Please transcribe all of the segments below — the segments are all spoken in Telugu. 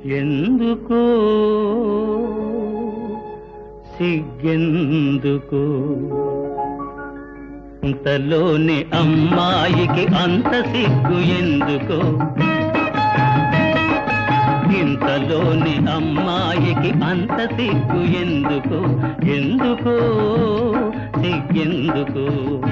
ఎందుకో సిగ్గెందుకు ఇంతలోని అమ్మాయికి అంత సిగ్గు ఎందుకో ఇంతలోని అమ్మాయికి అంత సిగ్గు ఎందుకు ఎందుకో సిగ్గెందుకు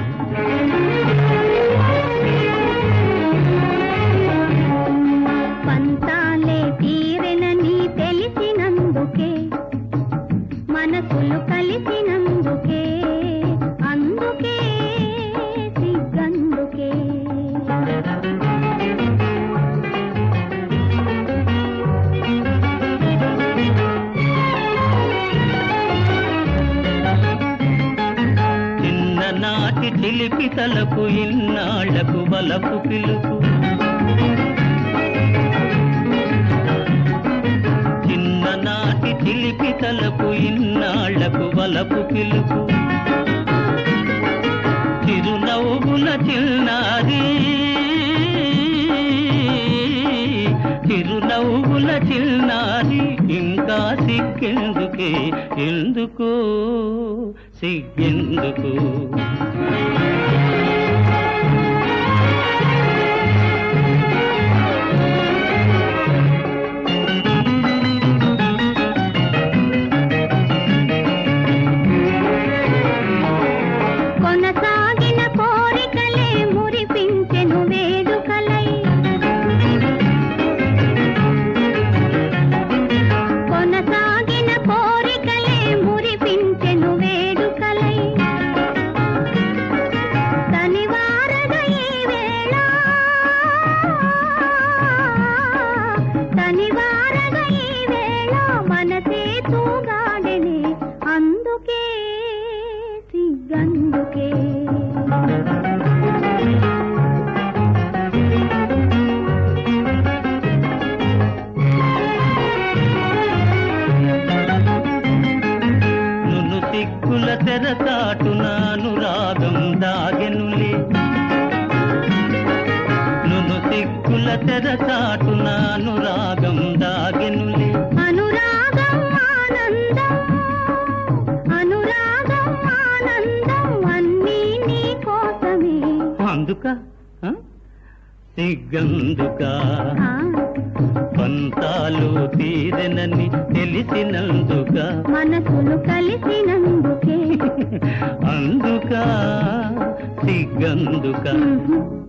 పంతాలే తీరెనని తెలిసినందుకే మనసులు కలిసినందుకే అందుకే సిగ్గందుకే చిన్ననాటి చిలిపి తలకు ఇన్నాళ్లకు బలపు పిలుపు చిన్ననాటి చిలిపి తలకు ఇన్నాళ్లకు బలపు పిలుపు చిరునవ్వుల చిన్నారి చిరునవ్వుల చిన్నారి ఇంకా సిగ్గెందుకే ఎందుకు సిగ్గెందుకు కొనసాగిన కోరికలే మురిపించెను వేడుకలై కొనసాగిన కోరికలే మురిపించెను వేడుకలై తనివారద ఈ వేళ తనివారద ఈ వేళ మనసే తూగాడెనే అందుకే సిగ్గందుకే నును సిగ్గుల తెరచాటున అనురాగం దాగెనులే నును సిగ్గుల తెరచాటున అనురాగం దాగెనులే అనురాగం ఆనందం అనురాగం ఆనందం అన్నీ నీ కోసమే అందుక ఆ? సిగ్గందుక ఆ, పంతాలు తీరెనని తెలిసినందుక మనసులు కలిసినందుకే అందుక సిగ్గందుక ఉహు.